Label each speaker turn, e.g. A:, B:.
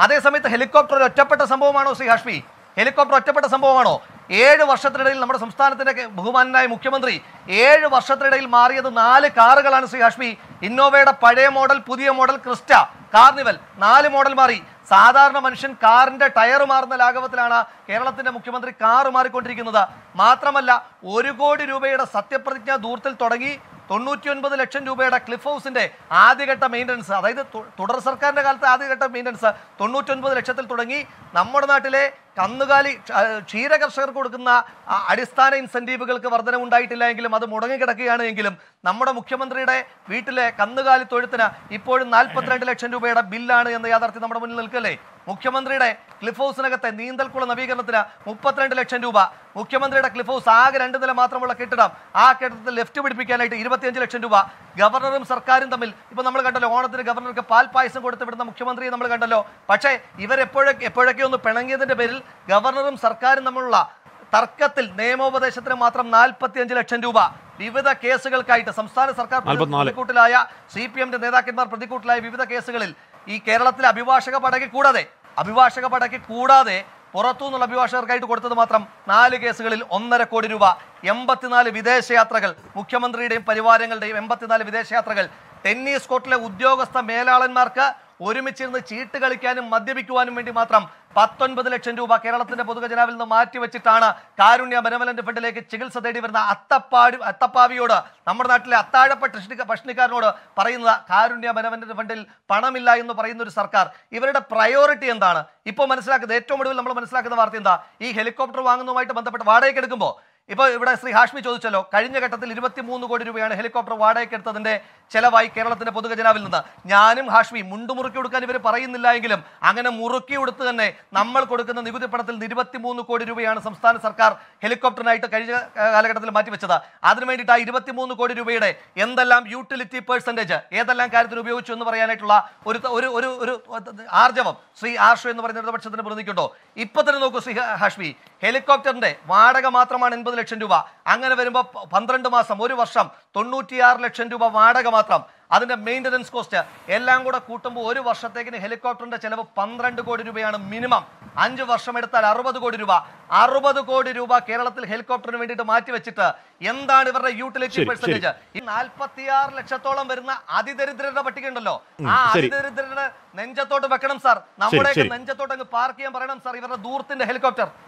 A: അതേസമയത്ത് ഹെലികോപ്റ്റർ ഒരു ഒറ്റപ്പെട്ട സംഭവമാണോ ശ്രീ ഹാഷ്മി ഹെലികോപ്റ്റർ ഒറ്റപ്പെട്ട സംഭവമാണോ ഏഴ് വർഷത്തിനിടയിൽ നമ്മുടെ സംസ്ഥാനത്തിന്റെ കെ- ബഹുമാനനായ മുഖ്യമന്ത്രി ഏഴ് വർഷത്തിനിടയിൽ മാറിയത് നാല് കാറുകളാണ് ശ്രീ ഹാഷ്മി ഇന്നോവയുടെ പഴയ മോഡൽ പുതിയ മോഡൽ ക്രിസ്റ്റ കാർണിവൽ നാല് മോഡൽ മാറി സാധാരണ മനുഷ്യൻ കാറിന്റെ ടയർ മാറുന്ന ലാഘവത്തിലാണ് കേരളത്തിന്റെ മുഖ്യമന്ത്രി കാറ് മാറിക്കൊണ്ടിരിക്കുന്നത് മാത്രമല്ല ഒരു കോടി രൂപയുടെ സത്യപ്രതിജ്ഞാ ദൂരത്തിൽ തുടങ്ങി തൊണ്ണൂറ്റി ഒൻപത് ലക്ഷം രൂപയുടെ ക്ലിഫ് ഹൗസിന്റെ ആദ്യഘട്ട മെയിൻ്റനൻസ് അതായത് തു- തുടർ സർക്കാരിന്റെ കാലത്ത് ആദ്യഘട്ട മെയിൻ്റനൻസ് തൊണ്ണൂറ്റൊൻപത് ലക്ഷത്തിൽ തുടങ്ങി നമ്മുടെ നാട്ടിലെ കന്നുകാലി ക്ഷ- ആ, ക്ഷീര കർഷകർക്ക് കൊടുക്കുന്ന ആ, അടിസ്ഥാന ഇൻസെന്റീവുകൾക്ക് വർധന ഉണ്ടായിട്ടില്ല എങ്കിലും അത് മുടങ്ങിക്കിടക്കുകയാണ് എങ്കിലും നമ്മുടെ മുഖ്യമന്ത്രിയുടെ വീട്ടിലെ കന്നുകാലി തൊഴുത്തിന് ഇപ്പോഴും നാൽപ്പത്തിരണ്ട് ലക്ഷം രൂപയുടെ ബില്ലാണ് എന്ന യാഥാർത്ഥ്യം നമ്മുടെ മുന്നിൽ നിൽക്കല്ലേ മുഖ്യമന്ത്രിയുടെ ക്ലിഫ് ഹൗസിനകത്തെ നീന്തൽക്കുള നവീകരണത്തിന് മുപ്പത്തിരണ്ട് ലക്ഷം രൂപ മുഖ്യമന്ത്രിയുടെ ക്ലിഫ് ഹൗസ് ആകെ രണ്ട് നില മാത്രമുള്ള കെട്ടിടം ആ കെട്ടിടത്തിൽ ലെഫ്റ്റ് പിടിപ്പിക്കാനായിട്ട് ഇരുപത്തിയഞ്ച് ലക്ഷം രൂപ ഗവർണറും സർക്കാരും തമ്മിൽ ഇപ്പൊ നമ്മൾ കണ്ടല്ലോ ഓണത്തിന് ഗവർണർക്ക് പാൽ പായസം കൊടുത്ത് വിടുന്ന മുഖ്യമന്ത്രിയെ നമ്മൾ കണ്ടല്ലോ പക്ഷേ ഇവരെപ്പോഴൊക്കെ എപ്പോഴൊക്കെ ഒന്ന് പിണങ്ങിയതിന്റെ പേരിൽ ഗവർണറും സർക്കാരും തമ്മിലുള്ള തർക്കത്തിൽ നിയമോപദേശത്തിന് മാത്രം നാൽപ്പത്തിയഞ്ച് ലക്ഷം രൂപ വിവിധ കേസുകൾക്കായിട്ട് സംസ്ഥാന സർക്കാർ
B: നാൽപ്പത്തിനാല്.
A: പ്രതിക്കൂട്ടിലായ സി പി എമ്മിന്റെ നേതാക്കന്മാർ പ്രതിക്കൂട്ടിലായ വിവിധ കേസുകളിൽ ഈ കേരളത്തിലെ അഭിഭാഷക പടക്കി കൂടാതെ അഭിഭാഷക പടക്കി കൂടാതെ പുറത്തുനിന്നുള്ള അഭിഭാഷകർക്കായിട്ട് കൊടുത്തത് മാത്രം നാല് കേസുകളിൽ ഒന്നര കോടി രൂപ എൺപത്തിനാല് വിദേശയാത്രകൾ മുഖ്യമന്ത്രിയുടെയും പരിവാരങ്ങളുടെയും എൺപത്തിനാല് വിദേശയാത്രകൾ ടെന്നീസ് കോർട്ടിലെ ഉദ്യോഗസ്ഥ മേലാളന്മാർക്ക് ഒരുമിച്ചിരുന്ന് ചീട്ട് കളിക്കാനും മദ്യപിക്കുവാനും വേണ്ടി മാത്രം പത്തൊൻപത് ലക്ഷം രൂപ കേരളത്തിന്റെ പൊതുഖജനാവിൽ നിന്ന് മാറ്റിവെച്ചിട്ടാണ് കാരുണ്യ ബെനവലന്റ് ഫണ്ടിലേക്ക് ചികിത്സ തേടി വരുന്ന അത്തപ്പാടി അത്തപ്പാവിയോട് നമ്മുടെ നാട്ടിലെ അത്താഴപ്പെട്ട ഭക്ഷണി- ഭക്ഷണിക്കാരനോട് പറയുന്നത് കാരുണ്യ ബെനവലന്റ് ഫണ്ടിൽ പണമില്ല എന്ന് പറയുന്ന ഒരു സർക്കാർ ഇവരുടെ പ്രയോറിറ്റി എന്താണ് ഇപ്പോൾ മനസ്സിലാക്കുന്നത് ഏറ്റവും ഒടുവിൽ നമ്മൾ മനസ്സിലാക്കുന്ന വാർത്ത എന്താ ഈ ഹെലികോപ്റ്റർ വാങ്ങുന്നതുമായിട്ട് ബന്ധപ്പെട്ട് വാടകയ്ക്ക് എടുക്കുമ്പോൾ ഇപ്പോൾ ഇവിടെ ശ്രീ ഹാഷ്മി ചോദിച്ചല്ലോ കഴിഞ്ഞ ഘട്ടത്തിൽ ഇരുപത്തിമൂന്ന് കോടി രൂപയാണ് ഹെലികോപ്റ്റർ വാടകയ്ക്ക് എടുത്തതിന്റെ ചെലവായി കേരളത്തിന്റെ പൊതുഖജനാവിൽ നിന്ന് ഞാനും ഹാഷ്മി മുണ്ടു മുറുക്കി കൊടുക്കാൻ ഇവർ പറയുന്നില്ല എങ്കിലും അങ്ങനെ മുറുക്കി കൊടുത്ത് തന്നെ നമ്മൾ കൊടുക്കുന്ന നികുതി പണത്തിൽ നിന്ന് ഇരുപത്തിമൂന്ന് കോടി രൂപയാണ് സംസ്ഥാന സർക്കാർ ഹെലികോപ്റ്ററിനായിട്ട് കഴിഞ്ഞ ഏഹ്, കാലഘട്ടത്തിൽ മാറ്റിവെച്ചത് അതിനു വേണ്ടിയിട്ട് ആ ഇരുപത്തിമൂന്ന് കോടി രൂപയുടെ എന്തെല്ലാം യൂട്ടിലിറ്റി പെർസെൻറ്റേജ് ഏതെല്ലാം കാര്യത്തിന് ഉപയോഗിച്ചു എന്ന് പറയാനായിട്ടുള്ള ഒരു ഒരു ഒരു ഒരു ആർജവം ശ്രീ ആർഷു എന്ന് പറയുന്ന ഇടതുപക്ഷത്തിന് പ്രതിനിധിക്കുണ്ടോ ഇപ്പൊ തന്നെ നോക്കൂ ശ്രീ ഹാഷ്മി ഹെലികോപ്റ്ററിന്റെ വാടക മാത്രമാണ് എൺപത് ലക്ഷം രൂപ അങ്ങനെ വരുമ്പോൾ പ- പന്ത്രണ്ട് മാസം ഒരു വർഷം തൊണ്ണൂറ്റിയാറ് ലക്ഷം രൂപ വാടക മാത്രം അതിന്റെ മെയിൻ്റനൻസ് കോസ്റ്റ് എല്ലാം കൂടെ കൂട്ടുമ്പോൾ ഒരു വർഷത്തേക്കിന് ഹെലികോപ്റ്ററിന്റെ ചെലവ് പന്ത്രണ്ട് കോടി രൂപയാണ് മിനിമം അഞ്ച് വർഷം എടുത്താൽ അറുപത് കോടി രൂപ അറുപത് കോടി രൂപ കേരളത്തിൽ ഹെലികോപ്റ്ററിന് വേണ്ടിയിട്ട് മാറ്റിവെച്ചിട്ട് എന്താണ് ഇവരുടെ യൂട്ടിലിറ്റി
B: ശരി,
A: പെർസെന്റേജ് ഈ നാൽപ്പത്തിയാറ് ലക്ഷത്തോളം വരുന്ന അതിദരിദ്രരുടെ പട്ടിക ഉണ്ടല്ലോ ആ
B: ശരി.
A: അതിദരിദ്രരുടെ നെഞ്ചത്തോട്ട് വെക്കണം സാർ നമ്മുടെയൊക്കെ
B: ശരി.
A: നെഞ്ചത്തോട്ട് അങ്ങ് പാർക്ക് ചെയ്യാൻ പറയണം സാർ ഇവരുടെ ദൂരത്തിന്റെ ഹെലികോപ്റ്റർ